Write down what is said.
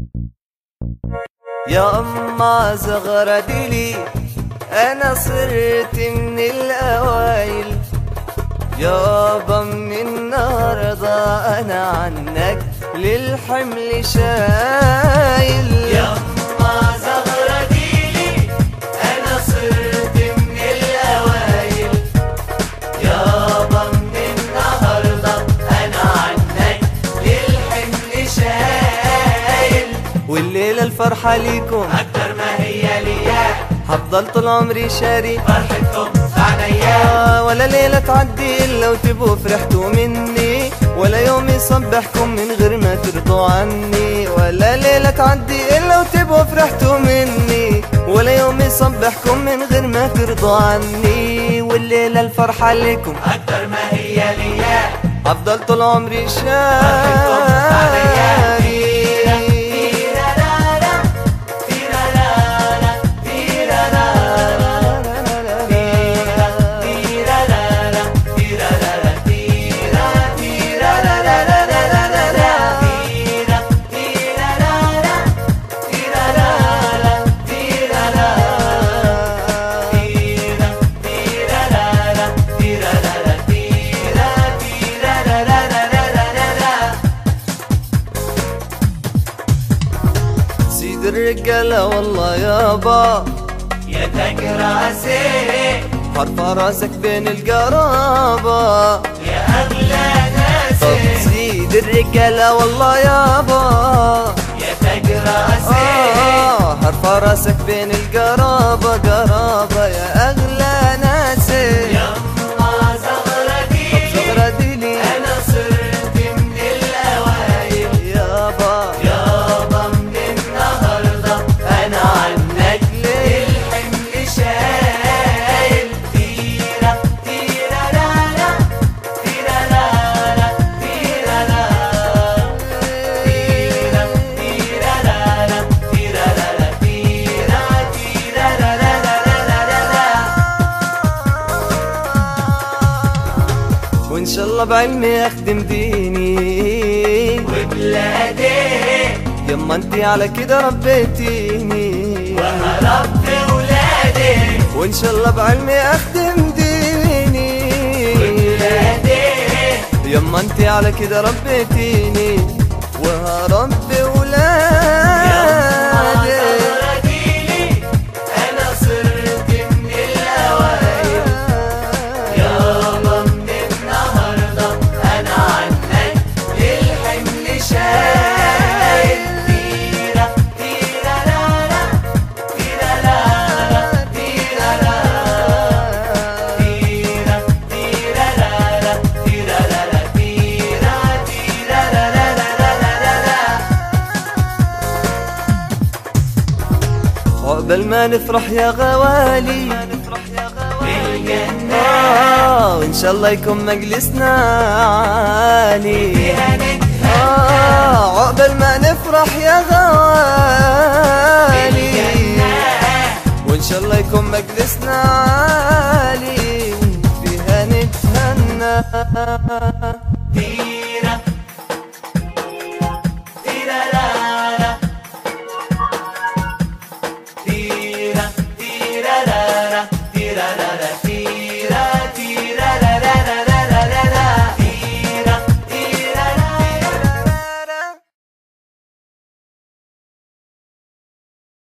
يا أما زغرة دلي أنا صرت من الأوائل يابا من النهاردة أنا عنك للحمل شايل يا أما زغرة ديلي أنا صرت من الأوائل يابا من النهاردة أنا عنك للحمل شايل والليلة الفرحة ليكم أكتر ما هي ليا هفضل طول عمري شاري فرحتكم عليا آه، ولا ليلة تعدي إلا وتبقوا فرحتوا مني ولا يوم يصبحكم من غير ما ترضوا عني ولا ليلة تعدي إلا وتبقوا فرحتوا مني ولا يوم يصبحكم من غير ما ترضوا عني والليلة الفرحة لكم أكتر ما هي ليا أفضل طول عمري سيد الرجالة والله يابا يا تاج راسي حرفة راسك بين القرابة يا أغلى طب ناسي سيد الرجالة والله يابا يا تاج راسي آه حرفة راسك بين القرابة قرابة يا أغلى ناسي يما زغرة طب دي زغرة ديلي أنا صرت من الأوائل يابا يابا من النهاردة أنا عنك للحمل شايل تيرا تيرا لا لا تيرا لا لا تيرا لا تيرا تيرا لا لا تيرا لا لا تيرا تيرا لا لا لا لا لا لا وإن شاء الله بعلمي أخدم ديني وبلادي يما انتي على كده ربيتيني وهرب ولادي وإن شاء الله بعلمي أخدم ديني وبلادي يما انتي على كده ربيتيني وهربي ولادي أنا صرت من الأوائل يابا من النهاردة أنا عنك للحمل شايل تيرا تيرا لا لا تيرا لا لا تيرا لا تيرا تيرا لا لا تيرا لا لا تيرا تيرا لا لا لا لا لا لا عقبال ما نفرح يا غوالي بالجنة آه وإن شاء الله يكون مجلسنا عالي فيها نتهنى آه عقبال ما نفرح يا غوالي وإن شاء الله يكون مجلسنا عالي فيها نتهنى تيرا